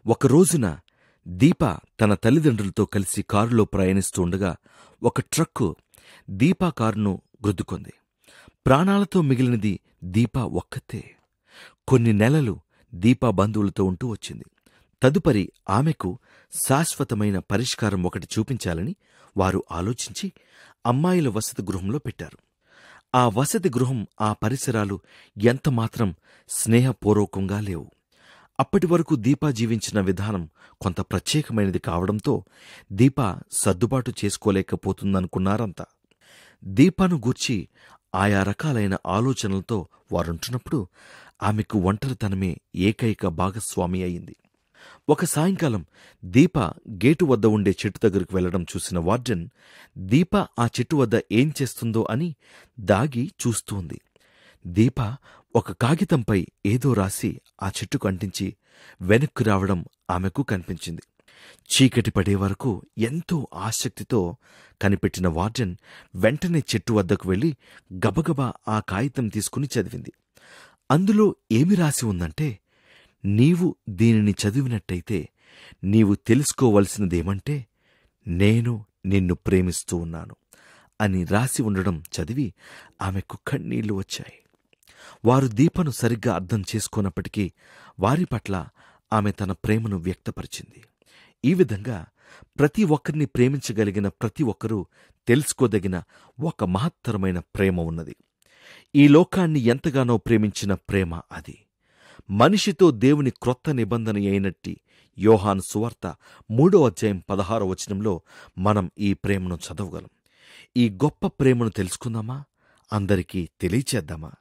ఒక రోజున దీప తన తల్లిదండ్రులతో కలిసి కారులో ప్రయాణిస్తూ ఉండగా ఒక ట్రక్కు దీపా కారును గుద్దుకుంది ప్రాణాలతో మిగిలినది దీపా ఒక్కతే కొన్ని నెలలు దీపా బంధువులతో ఉంటూ వచ్చింది తదుపరి ఆమెకు శాశ్వతమైన పరిష్కారం ఒకటి చూపించాలని వారు ఆలోచించి అమ్మాయిల వసతి గృహంలో పెట్టారు ఆ వసతి గృహం ఆ పరిసరాలు ఎంతమాత్రం స్నేహపూర్వకంగా లేవు అప్పటి వరకు దీపా జీవించిన విధానం కొంత ప్రత్యేకమైనది కావడంతో దీపా సర్దుబాటు చేసుకోలేకపోతుందనుకున్నారంతా దీపాను గూర్చి ఆయా రకాలైన ఆలోచనలతో వారుంటున్నప్పుడు ఆమెకు ఒంటరితనమే ఏకైక భాగస్వామి అయింది ఒక సాయంకాలం దీప గేటు వద్ద ఉండే చెట్టు దగ్గరకు వెళ్లడం చూసిన వార్డెన్ దీప ఆ చెట్టు వద్ద ఏం చేస్తుందో అని దాగి చూస్తూంది దీప ఒక కాగితంపై ఏదో రాసి ఆ చెట్టుకు అంటించి వెనక్కు రావడం ఆమెకు కనిపించింది చీకటి పడే వరకు ఎంతో ఆసక్తితో కనిపెట్టిన వార్డెన్ వెంటనే చెట్టు వద్దకు వెళ్లి గబగబా ఆ కాగితం తీసుకుని చదివింది అందులో ఏమి రాసి ఉందంటే నీవు దీనిని చదివినట్టయితే నీవు తెలుసుకోవలసినదేమంటే నేను నిన్ను ప్రేమిస్తూ ఉన్నాను అని రాసి ఉండడం చదివి ఆమెకు కన్నీళ్లు వచ్చాయి వారు దీపను సరిగ్గా అర్థం చేసుకోనప్పటికీ వారి పట్ల ఆమె తన ప్రేమను వ్యక్తపరిచింది ఈ విధంగా ప్రతి ఒక్కరిని ప్రేమించగలిగిన ప్రతి ఒక్కరూ తెలుసుకోదగిన ఒక మహత్తరమైన ప్రేమ ఉన్నది ఈ లోకాన్ని ఎంతగానో ప్రేమించిన ప్రేమ అది మనిషితో దేవుని క్రొత్త నిబంధన అయినట్టి యోహాను సువార్త మూడో అధ్యాయం పదహారో వచనంలో మనం ఈ ప్రేమను చదవగలం ఈ గొప్ప ప్రేమను తెలుసుకుందామా అందరికీ తెలియచేద్దామా